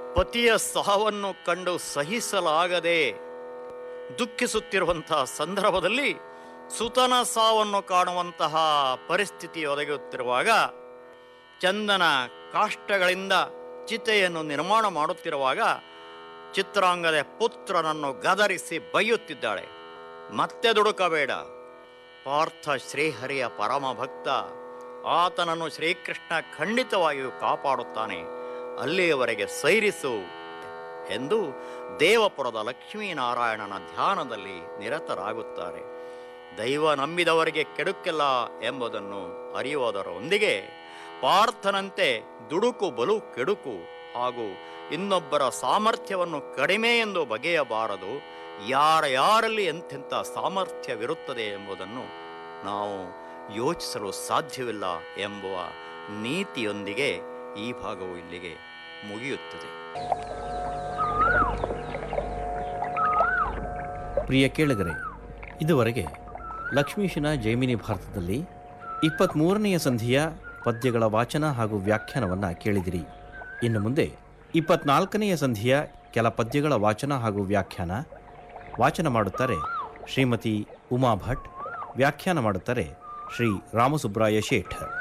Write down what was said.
ಪತಿಯ ಸಾವನ್ನು ಕಂಡು ಸಹಿಸಲಾಗದೆ ದುಃಖಿಸುತ್ತಿರುವಂತಹ ಸಂದರ್ಭದಲ್ಲಿ ಸುತನ ಸಾವನ್ನು ಕಾಣುವಂತಹ ಪರಿಸ್ಥಿತಿ ಒದಗುತ್ತಿರುವಾಗ ಚಂದನ ಕಾಷ್ಟಗಳಿಂದ ಚಿತೆಯನ್ನು ನಿರ್ಮಾಣ ಮಾಡುತ್ತಿರುವಾಗ ಚಿತ್ರಾಂಗದ ಪುತ್ರನನ್ನು ಗದರಿಸಿ ಬೈಯುತ್ತಿದ್ದಾಳೆ ಮತ್ತೆ ದುಡುಕಬೇಡ ಪಾರ್ಥ ಶ್ರೀಹರಿಯ ಪರಮ ಭಕ್ತ ಆತನನ್ನು ಶ್ರೀಕೃಷ್ಣ ಖಂಡಿತವಾಗಿಯೂ ಕಾಪಾಡುತ್ತಾನೆ ಅಲ್ಲಿಯವರೆಗೆ ಸೈರಿಸು ಎಂದು ದೇವಪುರದ ಲಕ್ಷ್ಮೀನಾರಾಯಣನ ಧ್ಯಾನದಲ್ಲಿ ನಿರತರಾಗುತ್ತಾರೆ ದೈವ ನಂಬಿದವರಿಗೆ ಕೆಡುಕಿಲ್ಲ ಎಂಬುದನ್ನು ಅರಿಯುವುದರೊಂದಿಗೆ ಪಾರ್ಥನಂತೆ ದುಡುಕು ಬಲು ಕೆಡುಕು ಹಾಗೂ ಇನ್ನೊಬ್ಬರ ಸಾಮರ್ಥ್ಯವನ್ನು ಕಡಿಮೆ ಎಂದು ಬಗೆಯಬಾರದು ಯಾರ ಯಾರಲ್ಲಿ ಎಂತೆಂಥ ಸಾಮರ್ಥ್ಯವಿರುತ್ತದೆ ಎಂಬುದನ್ನು ನಾವು ಯೋಚಿಸಲು ಸಾಧ್ಯವಿಲ್ಲ ಎಂಬುವ ನೀತಿಯೊಂದಿಗೆ ಈ ಭಾಗವು ಇಲ್ಲಿಗೆ ಮುಗಿಯುತ್ತದೆ ಪ್ರಿಯ ಕೇಳಿಗರೆ ಇದುವರೆಗೆ ಲಕ್ಷ್ಮೀಶನ ಜೈಮಿನಿ ಭಾರತದಲ್ಲಿ ಇಪ್ಪತ್ತ್ಮೂರನೆಯ ಸಂಧಿಯ ಪದ್ಯಗಳ ವಾಚನ ಹಾಗೂ ವ್ಯಾಖ್ಯಾನವನ್ನು ಕೇಳಿದಿರಿ ಇನ್ನು ಮುಂದೆ ಇಪ್ಪತ್ನಾಲ್ಕನೆಯ ಸಂಧಿಯ ಕೆಲ ಪದ್ಯಗಳ ವಾಚನ ಹಾಗೂ ವ್ಯಾಖ್ಯಾನ ವಾಚನ ಮಾಡುತ್ತಾರೆ ಶ್ರೀಮತಿ ಉಮಾ ಭಟ್ ವ್ಯಾಖ್ಯಾನ ಮಾಡುತ್ತಾರೆ ಶ್ರೀ ರಾಮಸುಬ್ರಾಯ ಶೇಠ್